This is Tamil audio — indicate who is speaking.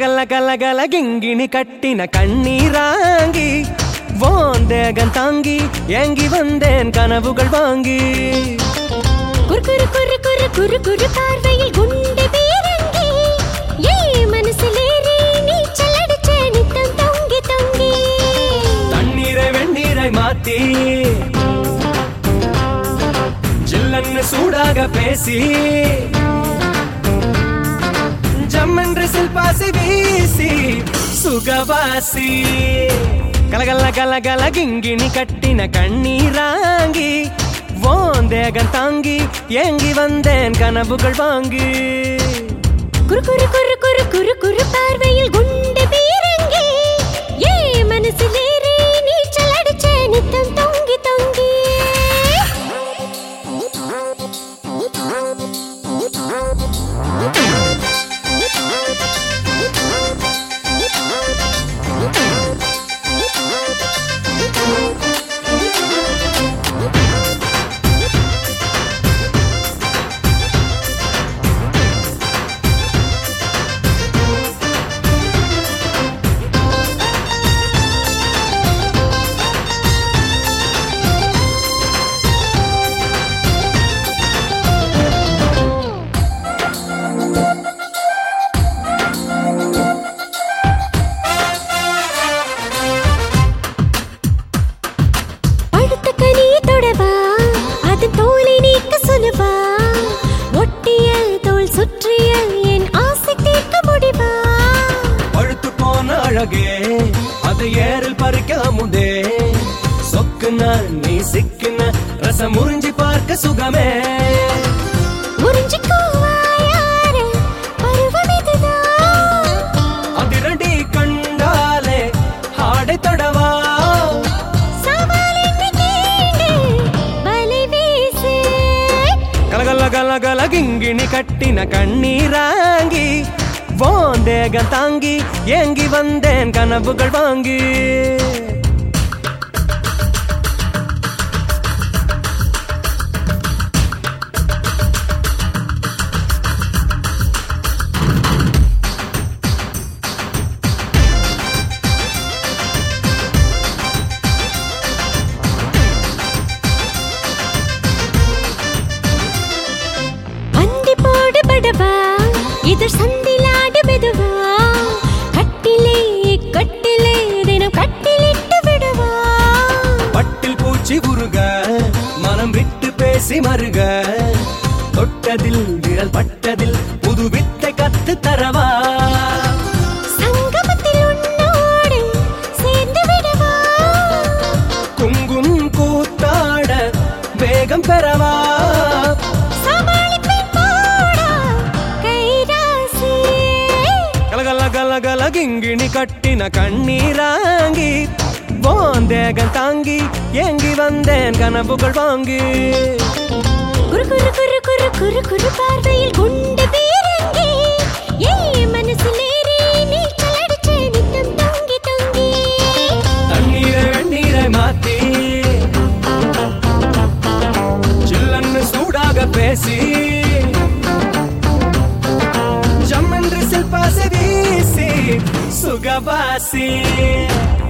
Speaker 1: కలగల్ల కలగల గింగిని కట్టిన கண்ணீராங்கி வாந்தேகன் தாங்கி ஏங்கி வந்தேன் கனவுகள் வாங்கி
Speaker 2: குறு குறு குறு குறு குறு குறு பார்வையில் குண்டு பீரங்கி ஏ மனசிலேறி நீச்சல் அடிச்ச நித்தம் தொங்கி தொங்கி
Speaker 1: தண்ணீரை வெந்நீரை மாத்தி ஜில்லன்னு சூடாக பேசி ஜம்மென்று சில்பாசி வீசி சுகவாசி கலகல்ல கலகல கிங்கிணி கட்டின கண்ணீராங்கி வாந்தேகன் தாங்கி ஏங்கி வந்தேன் கனவுகள் வாங்கி
Speaker 2: குறு குறு குறு குறு குறு குறு பார்வையில் குண்டு பீரங்கி ஏ மனசிலேறி நீச்சல் அடிச்ச நித்தம் தொங்கி தொங்கி பழுத்த கனி தொடவா அது தோலை நீக்க சொல்லுவா ஒட்டிய தோல் சுற்றிய என் ஆசை தீர்க்க முடிவா
Speaker 1: பழுத்து போன அழகே அது ஏறில் பறிக்க முதே சொக்குன நீ சிக்கின ரசம் முறிஞ்சி பார்க்க சுகமே
Speaker 2: முறிஞ்சுக்கோவா யாரு பருவம் இதுதான்
Speaker 1: அதிரடி கண்டாலே ஆடை தொடவா
Speaker 2: சவால் என்ன கேடு வலை வீசு
Speaker 1: கலகல கலகல கிங்கிணி கட்டின கண்ணீராங்கி வாந்தேகம் தாங்கி ஏங்கி வந்தேன் கனவுகள் வாங்கி
Speaker 2: அந்தி போடு படவா இது சந்திலாடு மெதுவா கட்டிலே கட்டிலே தினம் கட்டிலிட்டு விடுவா
Speaker 1: பட்டில் பூச்சி உருக மனம் விட்டு பேசி மருக தொட்டதில் விரல் பட்டதில் புது வித்தை கத்து தரவா
Speaker 2: சங்கமத்தில் உன்னோடு சேர்ந்து விடவா
Speaker 1: குங்கும் கூத்தாட வேகம் பெறவா
Speaker 2: சமாளிப்பேன் போடா கைராசி
Speaker 1: கலகல கலகல கிங்கிணி கட்டின கண்ணீராங்கி வாந்தேகம் தாங்கி ஏங்கி வந்தேன் கனவுகள் வாங்கி
Speaker 2: குறு குறு குறு குறு குறு குறு பார்வையில் குண்டு பீரங்கி ஏ மனசிலேறி நீச்சல் அடிச்ச நித்தம் தொங்கி தொங்கி
Speaker 1: தண்ணீரை வெந்நீரை மாத்தி சில்லன்னு சூடாக பேசி ஜம்மென்று சில்பாசி வீசி சுகவாசி